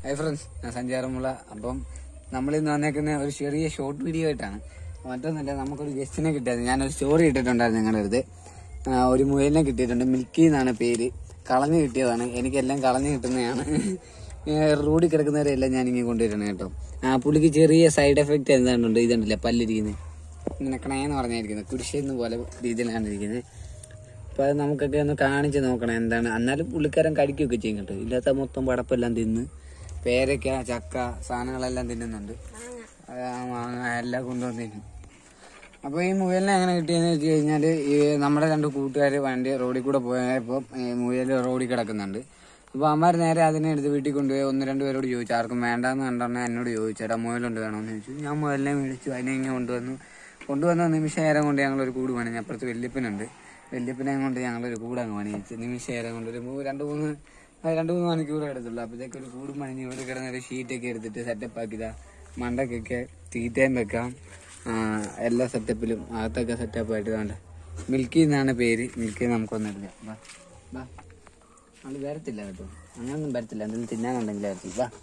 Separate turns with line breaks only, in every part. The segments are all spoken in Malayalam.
ഹായ് ഫ്രണ്ട്സ് ഞാൻ സഞ്ചാരമുള്ള അപ്പം നമ്മളിന്ന് വന്നേക്കുന്ന ഒരു ചെറിയ ഷോർട്ട് വീഡിയോ ആയിട്ടാണ് മറ്റൊന്നുമില്ല നമുക്കൊരു ഗസ്റ്റിനെ കിട്ടിയത് ഞാനൊരു സ്റ്റോറി ഇട്ടിട്ടുണ്ടായിരുന്നു നിങ്ങളുടെ അടുത്ത് ആ, ഒരു മുയലിനെ കിട്ടിയിട്ടുണ്ട് മിൽക്കി എന്നാണ് പേര് കളഞ്ഞു കിട്ടിയതാണ് എനിക്കെല്ലാം കളഞ്ഞു കിട്ടുന്നതാണ് ഏ, റോഡിൽ കിടക്കുന്നവരെല്ലാം ഞാൻ ഇങ്ങനെ കൊണ്ടുവരണം കേട്ടോ ആ പുള്ളിക്ക് ചെറിയ സൈഡ് എഫക്റ്റ് എന്താണ്ടുണ്ട് ഇതുണ്ടല്ലേ പല്ലിരിക്കുന്നത് ഇങ്ങനെ കണയെന്ന് പറഞ്ഞിരിക്കുന്നത് കുരിശെന്ന് പോലെ രീതിയിലാണ് ഇരിക്കുന്നത് അപ്പൊ അത് നമുക്കൊക്കെ ഒന്ന് കാണിച്ച് നോക്കണം എന്താണ് എന്നാലും പുള്ളിക്കാരൻ കടിക്കുകയൊക്കെ ചെയ്യും കേട്ടോ ഇല്ലാത്ത മൊത്തം പടപ്പെല്ലാം തിന്ന് പേരക്ക ചക്ക സാധനങ്ങളെല്ലാം തിന്നുന്നുണ്ട് ആ, മാങ്ങ എല്ലാം കൊണ്ടുവന്ന് തിന്നും അപ്പൊ ഈ മുയലിനെ എങ്ങനെ കിട്ടിയെന്ന് വെച്ച് കഴിഞ്ഞാല് ഈ നമ്മുടെ രണ്ട് കൂട്ടുകാര് വണ്ടി റോഡിൽ കൂടെ പോയപ്പോ ഈ മുയൽ റോഡിൽ കിടക്കുന്നുണ്ട് അപ്പൊ അമ്മമാർ നേരെ അതിനെ എടുത്ത് വീട്ടിൽ കൊണ്ടുപോയി ഒന്ന് രണ്ട് പേരോട് ചോദിച്ചു ആർക്കും വേണ്ടാന്ന് കണ്ടെണ്ണ എന്നോട് ചോദിച്ചേട്ടാ മുയലുണ്ട് വേണമെന്ന് ചോദിച്ചു ഞാൻ മുയലിനെ മേടിച്ചു അതിനെ ഇങ്ങനെ കൊണ്ടുവന്നു കൊണ്ടുവന്ന നിമിഷ നേരം കൊണ്ട് ഞങ്ങൾ ഒരു കൂട് പണിഞ്ഞു അപ്പുറത്ത് വല്യപ്പനുണ്ട് വല്യപ്പനെ കൊണ്ട് ഞങ്ങൾ ഒരു കൂട് അങ്ങ് പണിയിച്ചു നിമിഷ നേരം കൊണ്ട് ഒരു മൂ- രണ്ട് മൂന്ന് ആ, രണ്ട് മൂന്ന് മണിക്കൂർ എടുത്തുള്ളൂ അപ്പോഴത്തേക്ക് ഒരു കൂട് പണിഞ്ഞ് ഇവിടെ കിടന്ന ഒരു ഷീറ്റൊക്കെ എടുത്തിട്ട് സെറ്റപ്പ് ആക്കിയതാ മണ്ടക്കൊക്കെ തീറ്റയും വെക്കാം ആ, എല്ലാ സെറ്റപ്പിലും അകത്തൊക്കെ സെറ്റപ്പ് ആയിട്ട് വേണ്ട മിൽക്കി എന്നാണ് പേര് മിൽക്കി നമുക്കൊന്നുമില്ല വാ വാ അത് വരത്തില്ല കേട്ടോ അങ്ങനൊന്നും വരത്തില്ല എന്തെങ്കിലും തിന്നാനുണ്ടെങ്കിൽ വരത്തില്ല വാ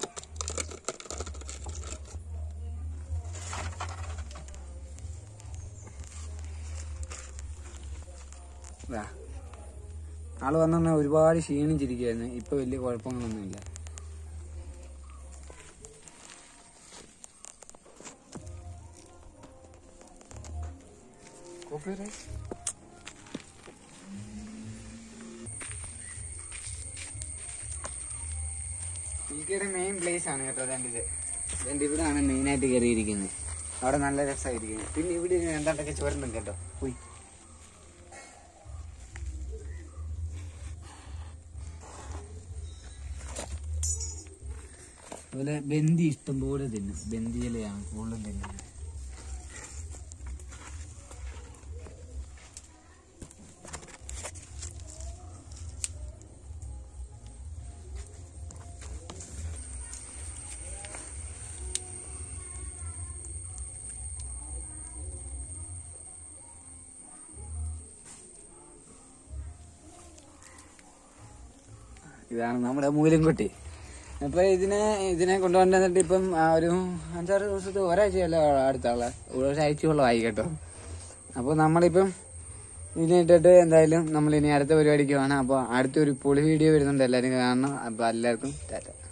വാ ആള് വന്നെ ഒരുപാട് ക്ഷീണിച്ചിരിക്കുകയായിരുന്നു ഇപ്പൊ വലിയ കുഴപ്പങ്ങളൊന്നുമില്ല മിൽക്കിയുടെ മെയിൻ പ്ലേസ് ആണ് കേട്ടോ അതാണ്ട് ഇത് ഇതെന്റെ ഇവിടെയാണ് മെയിൻ ആയിട്ട് കയറിയിരിക്കുന്നത് അവിടെ നല്ല രസമായിരിക്കുന്നത് പിന്നെ ഇവിടെ ഇരുന്ന് രണ്ടാണ്ടൊക്കെ ചോരണ്ടും കേട്ടോ പോയി അതുപോലെ ബന്ദി ഇഷ്ടംപോലെ തിന്നും ബന്ദി ഇലയാണ് കൂടുതലും തിന്നുന്നത് ഇതാണ് നമ്മുടെ മൂലംകുട്ടി അപ്പൊ ഇതിനെ ഇതിനെ കൊണ്ടുവന്നിട്ട് ഇപ്പം ആ ഒരു അഞ്ചാറ് ദിവസത്തെ ഒരാഴ്ചയല്ല അടുത്തുള്ള ഒരാഴ്ചയോളം ആയി കേട്ടോ അപ്പൊ നമ്മളിപ്പം ഇതിനെ ഇട്ടിട്ട് എന്തായാലും നമ്മൾ ഇനി അടുത്ത പരിപാടിക്ക് വേണം അപ്പൊ അടുത്തൊരു പൊളി വീഡിയോ വരുന്നുണ്ട് എല്ലാവരും കാണണം അപ്പൊ എല്ലാവർക്കും ടാറ്റ